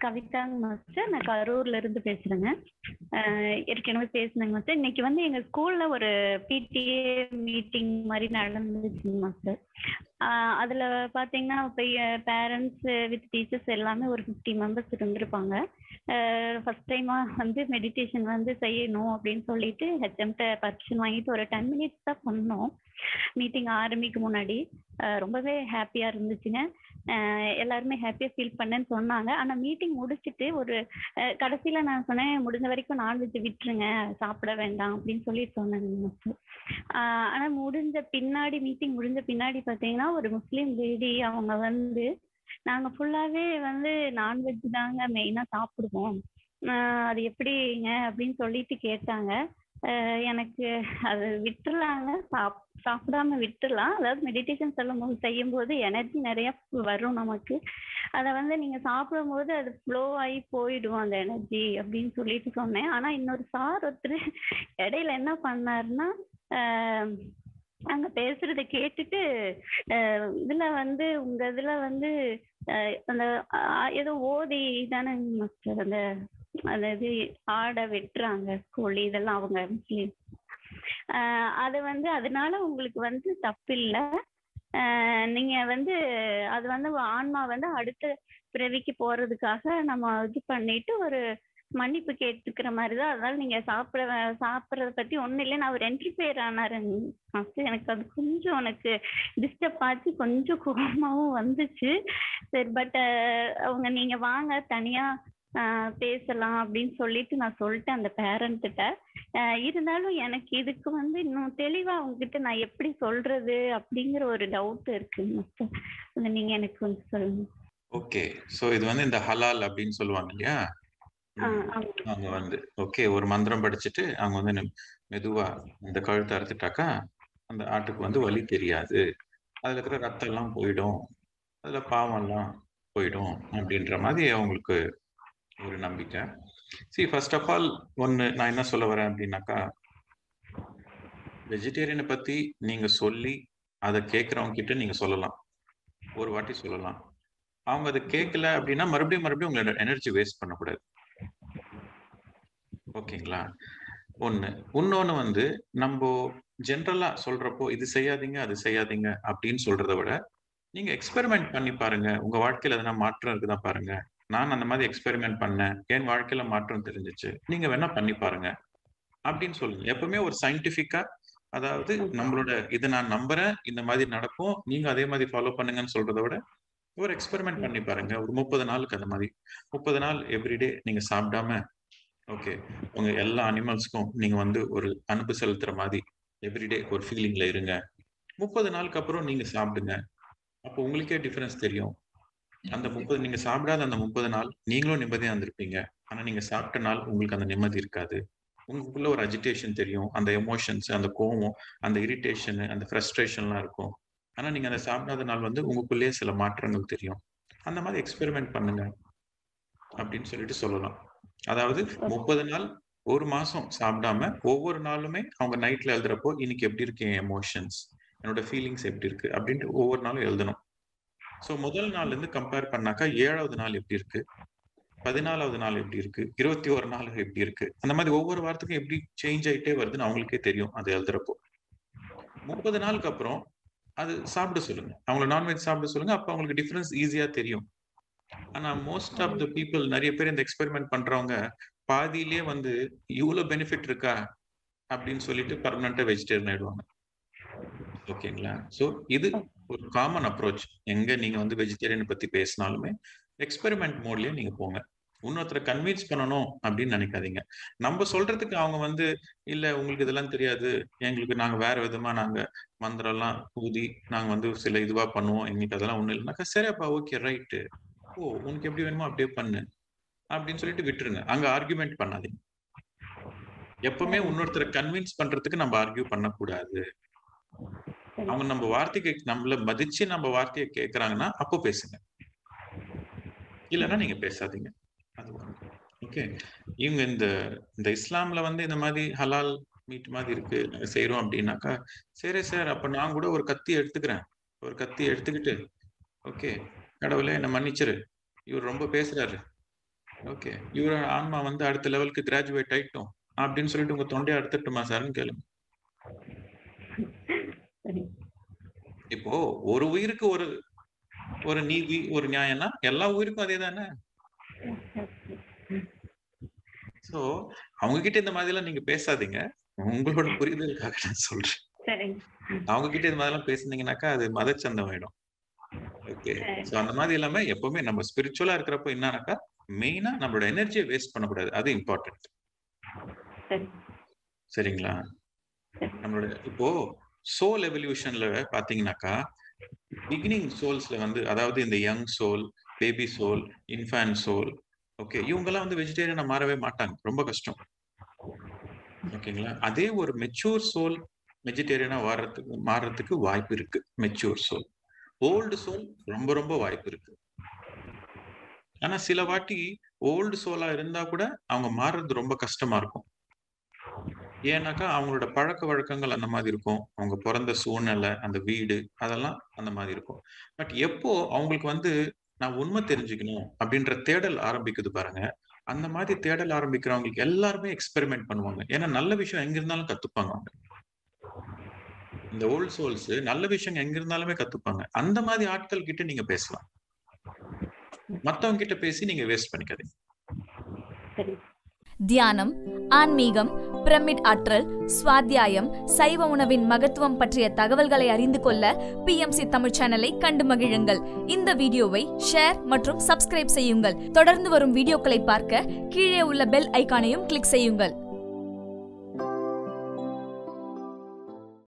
கவிதாங்க master நான் கரூர்ல இருந்து பேசுறேங்க அஹ் ஏற்கனவே பேசுனேங்க மாஸ்டர் இன்னைக்கு வந்து எங்க ஸ்கூல்ல ஒரு பிடிஏ மீட்டிங் மாதிரி நடந்துச்சுங்க மாஸ்டர் ஆஹ் அதுல பாத்தீங்கன்னா இப்போ பேரண்ட்ஸ் வித் டீச்சர்ஸ் எல்லாமே ஒரு ஃபிஃப்டி மெம்பர்ஸ் இருந்திருப்பாங்க ஃபர்ஸ்ட் டைமா வந்து மெடிடேஷன் வந்து செய்யணும் அப்படின்னு சொல்லிட்டு ஹெச்எம்கிட்ட பர்மிஷன் வாங்கிட்டு ஒரு டென் மினிட்ஸ் தான் பண்ணோம் மீட்டிங் ஆரம்பிக்கும் முன்னாடி அஹ் ரொம்பவே ஹாப்பியா இருந்துச்சுங்க அஹ் எல்லாருமே ஹாப்பியா ஃபீல் பண்ணேன்னு சொன்னாங்க ஆனா மீட்டிங் முடிச்சிட்டு ஒரு அஹ் கடைசியில நான் சொன்னேன் முடிஞ்ச வரைக்கும் நான்வெஜ் விட்டுருங்க சாப்பிட வேண்டாம் அப்படின்னு சொல்லிட்டு சொன்னேங்க மாஸ்டர் ஆஹ் ஆனா முடிஞ்ச பின்னாடி மீட்டிங் முடிஞ்ச பின்னாடி பாத்தீங்கன்னா ஒரு முஸ்லீம் லேடி அவங்க வந்து நாங்க ஃபுல்லாவே வந்து நான்வெஜ் தாங்க மெயினா சாப்பிடுவோம் ஆஹ் அது எப்படிங்க அப்படின்னு சொல்லிட்டு கேட்டாங்க ஆஹ் எனக்கு அது விட்டுறலாங்க சாப் சாப்பிடாம விட்டுறலாம் அதாவது மெடிடேஷன் சொல்லும் போது செய்யும் போது எனர்ஜி நிறைய வரும் நமக்கு அதை வந்து நீங்க சாப்பிடும்போது அது ஃப்ளோ ஆகி போயிடும் அந்த எனர்ஜி அப்படின்னு சொல்லிட்டு சொன்னேன் ஆனா இன்னொரு சார் ஒருத்தர் இடையில என்ன பண்ணாருன்னா ஆஹ் அங்க பேசுறத கேட்டுட்டு ஆஹ் இதுல வந்து உங்க இதுல வந்து ஆஹ் அந்த ஆஹ் ஏதோ ஓதி தானே மாஸ்டர் அந்த அந்த இது ஆடை வெட்டுறாங்க கோழி இதெல்லாம் அவங்க முஸ்லீம் ஆஹ் அது வந்து அதனால உங்களுக்கு வந்து தப்பு இல்லை நீங்க வந்து அது வந்து ஆன்மா வந்து அடுத்த பிறவிக்கு போறதுக்காக நம்ம இது பண்ணிட்டு ஒரு மன்னிப்பு கேட்டுக்கிற மாதிரி தான் அதனால நீங்க சாப்பிட சாப்பிட்றத பத்தி ஒன்றும் இல்லை நான் ஒரு என்ட்ரிஃபையர் ஆனாரு ஃபர்ஸ்ட் எனக்கு அது கொஞ்சம் எனக்கு டிஸ்டர்ப் ஆச்சு கொஞ்சம் கோபமாவும் வந்துச்சு சரி பட் அவங்க நீங்க வாங்க தனியா ஆஹ் பேசலாம் அப்படின்னு சொல்லிட்டு நான் சொல்லிட்டேன் அந்த பேரண்ட்கிட்ட இருந்தாலும் எனக்கு இதுக்கு வந்து இன்னும் தெளிவா அவங்ககிட்ட நான் எப்படி சொல்றது அப்படிங்கிற ஒரு டவுட் இருக்கு மாஸ்டர் அதை நீங்க எனக்கு கொஞ்சம் சொல்லுங்க ஓகே சோ இது வந்து இந்த ஹலால் அப்படின்னு சொல்லுவாங்க இல்லையா ஆஹ் ஆமா அவங்க வந்து ஓகே ஒரு மந்திரம் படிச்சுட்டு அவங்க வந்து நெ- மெதுவா இந்த கழுத்தை அறுத்துட்டாக்கா அந்த ஆட்டுக்கு வந்து வலி தெரியாது அதுல இருக்கிற ரத்தம் எல்லாம் போயிடும் அதுல பாவம் எல்லாம் போயிடும் அப்படின்ற மாதிரி அவங்களுக்கு ஒரு நம்பிக்கை சி ஃபர்ஸ்ட் ஆஃப் ஆல் ஒன்னு நான் என்ன சொல்ல வரேன் அப்படின்னாக்கா வெஜிடேரியனை பத்தி நீங்க சொல்லி அதை கேட்கறவங்க கிட்ட நீங்க சொல்லலாம் ஒரு வாட்டி சொல்லலாம் அவங்க அதை கேட்கல அப்படின்னா மறுபடியும் மறுபடியும் உங்களோட எனர்ஜி வேஸ்ட் பண்ணக்கூடாது ஓகேங்களா ஒண்ணு இன்னொன்னு வந்து நம்ம ஜென்ரலா சொல்றப்போ இது செய்யாதீங்க அது செய்யாதீங்க அப்படின்னு சொல்றதை விட நீங்க எக்ஸ்பெரிமெண்ட் பண்ணி பாருங்க உங்க வாழ்க்கையில எதனா மாற்றம் இருக்குதா பாருங்க நான் அந்த மாதிரி எக்ஸ்பெரிமெண்ட் பண்ணேன் என் வாழ்க்கையில மாற்றம் தெரிஞ்சிச்சு நீங்க வேணா பண்ணி பாருங்க அப்படின்னு சொல்லுங்க எப்பவுமே ஒரு சயின்டிபிக்கா அதாவது நம்மளோட இதை நான் நம்புறேன் இந்த மாதிரி நடக்கும் நீங்க அதே மாதிரி ஃபாலோ பண்ணுங்கன்னு சொல்றதை விட ஒரு எக்ஸ்பெரிமெண்ட் பண்ணி பாருங்க ஒரு முப்பது நாளுக்கு அந்த மாதிரி முப்பது நாள் எவ்ரிடே நீங்க சாப்பிடாம ஓகே உங்க எல்லா அனிமல்ஸ்க்கும் நீங்க வந்து ஒரு அனுப்பு செலுத்துற மாதிரி எவ்ரிடே ஒரு ஃபீலிங்ல இருங்க முப்பது நாளுக்கு அப்புறம் நீங்க சாப்பிடுங்க அப்போ உங்களுக்கே டிஃபரன்ஸ் தெரியும் அந்த முப்பது நீங்க சாப்பிடாத அந்த முப்பது நாள் நீங்களும் நிம்மதியா இருந்திருப்பீங்க ஆனா நீங்க சாப்பிட்ட நாள் உங்களுக்கு அந்த நிம்மதி இருக்காது உங்களுக்குள்ள ஒரு அஜிடேஷன் தெரியும் அந்த எமோஷன்ஸ் அந்த கோவம் அந்த இரிட்டேஷன் அந்த ஃப்ரஸ்ட்ரேஷன்லாம் இருக்கும் ஆனா நீங்க அந்த சாப்பிடாத நாள் வந்து உங்களுக்குள்ளேயே சில மாற்றங்கள் தெரியும் அந்த மாதிரி எக்ஸ்பெரிமெண்ட் பண்ணுங்க அப்படின்னு சொல்லிட்டு சொல்லலாம் அதாவது முப்பது நாள் ஒரு மாசம் சாப்பிடாம ஒவ்வொரு நாளுமே அவங்க நைட்ல எழுதுறப்போ இன்னைக்கு எப்படி இருக்கு என் எமோஷன்ஸ் என்னோட ஃபீலிங்ஸ் எப்படி இருக்கு அப்படின்ட்டு ஒவ்வொரு நாளும் எழுதணும் ஸோ முதல் நாள்ல இருந்து கம்பேர் பண்ணாக்கா ஏழாவது நாள் எப்படி இருக்கு பதினாலாவது நாள் எப்படி இருக்கு இருபத்தி ஒரு நாள் எப்படி இருக்கு அந்த மாதிரி ஒவ்வொரு வாரத்துக்கும் எப்படி சேஞ்ச் ஆயிட்டே வருதுன்னு அவங்களுக்கே தெரியும் அது எழுதுறப்போ முப்பது நாளுக்கு அப்புறம் அது சாப்பிட சொல்லுங்க அவங்கள நான்வெஜ் சாப்பிட சொல்லுங்க அப்ப அவங்களுக்கு டிஃபரன்ஸ் ஈஸியா தெரியும் ஆனா மோஸ்ட் ஆஃப் த பீப்புள் நிறைய பேர் இந்த எக்ஸ்பெரிமெண்ட் பண்றவங்க பாதியிலேயே வந்து இவ்வளவு பெனிஃபிட் இருக்கா அப்படின்னு சொல்லிட்டு பர்மனண்டா வெஜிடேரியன் ஆயிடுவாங்க ஓகேங்களா சோ இது ஒரு காமன் அப்ரோச் எங்க நீங்க வந்து வெஜிடேரியன் பத்தி பேசினாலுமே எக்ஸ்பெரிமெண்ட் மோட்லயே நீங்க போங்க இன்னொருத்தரை கன்வின்ஸ் பண்ணணும் அப்படின்னு நினைக்காதீங்க நம்ம சொல்றதுக்கு அவங்க வந்து இல்ல உங்களுக்கு இதெல்லாம் தெரியாது எங்களுக்கு நாங்க வேற விதமா நாங்க மந்திரம் எல்லாம் ஊதி நாங்க வந்து சில இதுவா பண்ணுவோம் எங்களுக்கு அதெல்லாம் ஒண்ணு இல்லைனாக்கா சரிப்பா ஓகே ரைட்டு ஓ உனக்கு எப்படி வேணுமோ அப்படியே பண்ணு அப்படின்னு சொல்லிட்டு விட்டுருங்க அங்க ஆர்குமெண்ட் பண்ணாதீங்க எப்பவுமே இன்னொருத்தரை கன்வின்ஸ் பண்றதுக்கு நம்ம ஆர்கியூ பண்ணக்கூடாது அவங்க நம்ம வார்த்தைக்கு நம்மள மதிச்சு நம்ம வார்த்தையை கேக்குறாங்கன்னா அப்போ பேசுங்க இல்லைன்னா நீங்க பேசாதீங்க அது ஓகே இவங்க இந்த இந்த இஸ்லாம்ல வந்து இந்த மாதிரி ஹலால் மீட் மாதிரி இருக்கு நாங்க செய்யறோம் அப்படின்னாக்கா சரி சார் அப்ப நான் கூட ஒரு கத்தி எடுத்துக்கிறேன் ஒரு கத்தி எடுத்துக்கிட்டு ஓகே கடவுளே என்ன மன்னிச்சிரு இவர் ரொம்ப பேசுறாரு ஓகே இவரோட ஆன்மா வந்து அடுத்த லெவலுக்கு கிராஜுவேட் ஆயிட்டோம் அப்படின்னு சொல்லிட்டு உங்க தொண்டையை அறுத்துட்டுமா சார்னு கேளுங்க சரி இப்போ ஒரு உயிருக்கு ஒரு ஒரு நீதி ஒரு நியாயம்னா எல்லா உயிருக்கும் அதே தானே சோ அவங்க கிட்ட இந்த மாதிரி எல்லாம் நீங்க பேசாதீங்க உங்களோட புரிதலுக்காக நான் சொல்றேன் சரிங்க அவங்க கிட்ட இந்த மாதிரி எல்லாம் பேசுனீங்கன்னாக்கா அது மதச்சந்தம் ஆயிடும் ஓகே சரி. சோ அந்த மாதிரி இல்லாம எப்பவுமே நம்ம ஸ்பிரிச்சுவலா இருக்கிறப்போ என்னன்னாக்கா மெயினா நம்மளோட எனர்ஜியை வேஸ்ட் பண்ணக்கூடாது அது இம்பார்ட்டன்ட் சரி சரிங்களா நம்மளோட இப்போ சோல் எவல்யூஷன்ல பாத்தீங்கன்னாக்கா பிகினிங் சோல்ஸ்ல வந்து அதாவது இந்த young soul baby soul infant soul okay இவங்கெல்லாம் வந்து வெஜிடேரியனா மாறவே மாட்டாங்க ரொம்ப கஷ்டம் ஓகேங்களா அதே ஒரு மெச்சூர் சோல் வெஜிடேரியனா மாறதுக்கு மாறுறதுக்கு வாய்ப்பு இருக்கு மெச்சூர் சோல் ஓல்டு சோல் ரொம்ப ரொம்ப வாய்ப்பு இருக்கு ஆனா சில வாட்டி ஓல்டு சோலா இருந்தா கூட அவங்க மாறுறது ரொம்ப கஷ்டமா இருக்கும் ஏன்னாக்கா அவங்களோட பழக்க வழக்கங்கள் அந்த மாதிரி இருக்கும் அவங்க பிறந்த சூழ்நிலை அந்த வீடு அதெல்லாம் அந்த மாதிரி இருக்கும் பட் எப்போ அவங்களுக்கு வந்து நான் உண்மை தெரிஞ்சுக்கணும் அப்படின்ற தேடல் ஆரம்பிக்குது பாருங்க அந்த மாதிரி தேடல் ஆரம்பிக்கிறவங்களுக்கு எல்லாருமே எக்ஸ்பெரிமெண்ட் பண்ணுவாங்க ஏன்னா நல்ல விஷயம் எங்க இருந்தாலும் கத்துப்பாங்க அவங்க இந்த ஓல்ட் சோல்ஸ் நல்ல விஷயம் எங்க இருந்தாலுமே கத்துப்பாங்க அந்த மாதிரி ஆட்கள் கிட்ட நீங்க பேசலாம் மத்தவங்க கிட்ட பேசி நீங்க வேஸ்ட் பண்ணிக்காதீங்க சரி தியானம் ஆன்மீகம் பிரமிட் ஆற்றல் சுவாத்தியாயம் சைவ உணவின் மகத்துவம் பற்றிய தகவல்களை அறிந்து கொள்ள பிஎம்சி தமிழ் சேனலை கண்டு மகிழுங்கள் இந்த வீடியோவை ஷேர் மற்றும் சப்ஸ்கிரைப் செய்யுங்கள் தொடர்ந்து வரும் வீடியோக்களை பார்க்க கீழே உள்ள பெல் ஐகானையும் கிளிக் செய்யுங்கள்